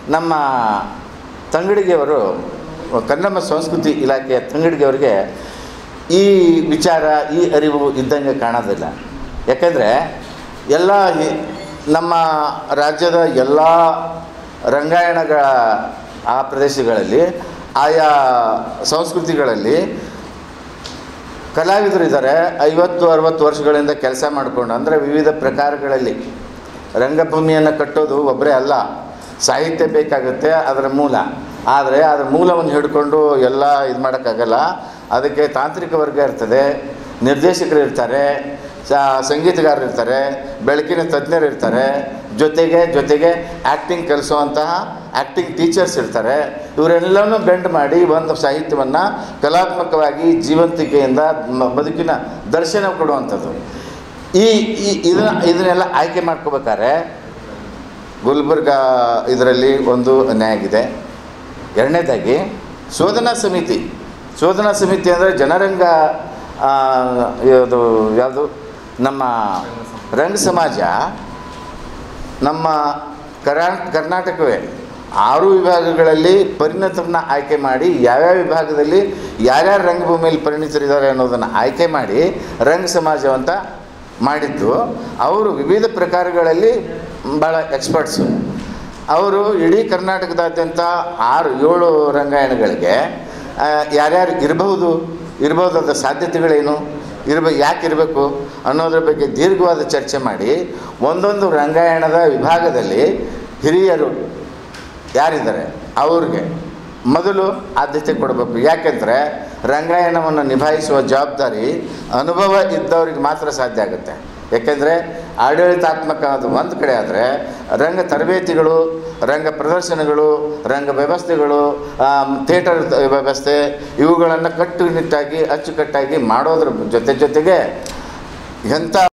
ನಮ್ಮ ತಂಗಡಿಗೆಯವರು ಕನ್ನಡ ಸಂಸ್ಕೃತಿ ಇಲಾಖೆಯ ತಂಗಡಿಗೆಯವರಿಗೆ ಈ ವಿಚಾರ ಈ ಅರಿವು ಇದ್ದಂಗೆ ಕಾಣೋದಿಲ್ಲ ಯಾಕೆಂದರೆ ಎಲ್ಲ ಈ- ನಮ್ಮ ರಾಜ್ಯದ ಎಲ್ಲ ರಂಗಾಯಣಗಳ ಆ ಪ್ರದೇಶಗಳಲ್ಲಿ ಆಯಾ ಸಂಸ್ಕೃತಿಗಳಲ್ಲಿ ಕಲಾವಿದರು ಇದ್ದಾರೆ ಐವತ್ತು ಅರವತ್ತು ವರ್ಷಗಳಿಂದ ಕೆಲಸ ಮಾಡಿಕೊಂಡು ಅಂದರೆ ವಿವಿಧ ಪ್ರಕಾರಗಳಲ್ಲಿ ರಂಗಭೂಮಿಯನ್ನು ಕಟ್ಟೋದು ಒಬ್ಬರೇ ಅಲ್ಲ ಸಾಹಿತ್ಯ ಬೇಕಾಗುತ್ತೆ ಅದರ ಮೂಲ ಆದರೆ ಅದರ ಮೂಲವನ್ನು ಹಿಡ್ಕೊಂಡು ಎಲ್ಲ ಇದು ಮಾಡೋಕ್ಕಾಗಲ್ಲ ಅದಕ್ಕೆ ತಾಂತ್ರಿಕ ವರ್ಗ ಇರ್ತದೆ ನಿರ್ದೇಶಕರು ಇರ್ತಾರೆ ಸ- ಸಂಗೀತಗಾರರು ಇರ್ತಾರೆ ಬೆಳಕಿನ ತಜ್ಞರು ಇರ್ತಾರೆ ಜೊತೆಗೆ ಜೊತೆಗೆ ಆ್ಯಕ್ಟಿಂಗ್ ಕಲಿಸುವಂತಹ ಆ್ಯಕ್ಟಿಂಗ್ ಟೀಚರ್ಸ್ ಇರ್ತಾರೆ ಇವರೆಲ್ಲವನ್ನೂ ಬೆಂಡ್ ಮಾಡಿ ಒಂದು ಸಾಹಿತ್ಯವನ್ನು ಕಲಾತ್ಮಕವಾಗಿ ಜೀವಂತಿಕೆಯಿಂದ ಮ- ಬದುಕಿನ ದರ್ಶನ ಕೊಡುವಂಥದ್ದು ಈ ಈ ಇದನ್ನ ಇದನ್ನೆಲ್ಲ ಆಯ್ಕೆ ಮಾಡ್ಕೋಬೇಕಾದ್ರೆ ಗುಲ್ಬರ್ಗ ಇದರಲ್ಲಿ ಒಂದು ಅನ್ಯಾಯ ಆಗಿದೆ ಎರಡನೇದಾಗಿ ಶೋಧನಾ ಸಮಿತಿ ಶೋಧನಾ ಸಮಿತಿ ಅಂದರೆ ಜನರಂಗ ಆ, ಇದು ಯಾವುದು ನಮ್ಮ ರಂಗ ಸಮಾಜ ನಮ್ಮ ಕರಾ ಕರ್ನಾಟಕವೇ ಆರು ವಿಭಾಗಗಳಲ್ಲಿ ಪರಿಣತರನ್ನ ಆಯ್ಕೆ ಮಾಡಿ ಯಾವ್ಯಾವ ವಿಭಾಗದಲ್ಲಿ ಯಾರ್ಯಾರು ರಂಗಭೂಮಿಯಲ್ಲಿ ಪರಿಣಿತರಿದ್ದಾರೆ ಅನ್ನೋದನ್ನು ಆಯ್ಕೆ ಮಾಡಿ ರಂಗ ಸಮಾಜವಂತ ಮಾಡಿದ್ದು ಅವರು ವಿವಿಧ ಪ್ರಕಾರಗಳಲ್ಲಿ ಭಾಳ ಎಕ್ಸ್ಪರ್ಟ್ಸು ಅವರು ಇಡೀ ಕರ್ನಾಟಕದಾದ್ಯಂತ ಆರು ಏಳು ರಂಗಾಯಣಗಳಿಗೆ ಆ, ಯಾರ್ಯಾರು ಇರಬಹುದು ಇರಬಹುದಾದ ಸಾಧ್ಯತೆಗಳೇನು ಇರಬೇಕು ಯಾಕೆ ಇರಬೇಕು ಅನ್ನೋದ್ರ ಬಗ್ಗೆ ದೀರ್ಘವಾದ ಚರ್ಚೆ ಮಾಡಿ ಒಂದೊಂದು ರಂಗಾಯಣದ ವಿಭಾಗದಲ್ಲಿ ಹಿರಿಯರು ಯಾರಿದ್ದಾರೆ ಅವ್ರಿಗೆ ಮೊದಲು ಆದ್ಯತೆ ಕೊಡಬೇಕು ಯಾಕೆಂದರೆ ರಂಗಾಯಣವನ್ನು ನಿಭಾಯಿಸುವ ಜವಾಬ್ದಾರಿ ಅನುಭವ ಇದ್ದವ್ರಿಗೆ ಮಾತ್ರ ಸಾಧ್ಯ ಆಗುತ್ತೆ ಯಾಕೆಂದರೆ ಆಡಳಿತಾತ್ಮಕ ಅದು ಒಂದು ಕಡೆ ಆದರೆ ರಂಗ ತರಬೇತಿಗಳು ರಂಗ ಪ್ರದರ್ಶನಗಳು ರಂಗ ವ್ಯವಸ್ಥೆಗಳು ಥಿಯೇಟರ್ ವ್ಯವಸ್ಥೆ ಇವುಗಳನ್ನು ಕಟ್ಟುನಿಟ್ಟಾಗಿ ಅಚ್ಚುಕಟ್ಟಾಗಿ ಮಾಡೋದ್ರ ಜೊತೆ ಜೊತೆಗೆ ಎಂಥ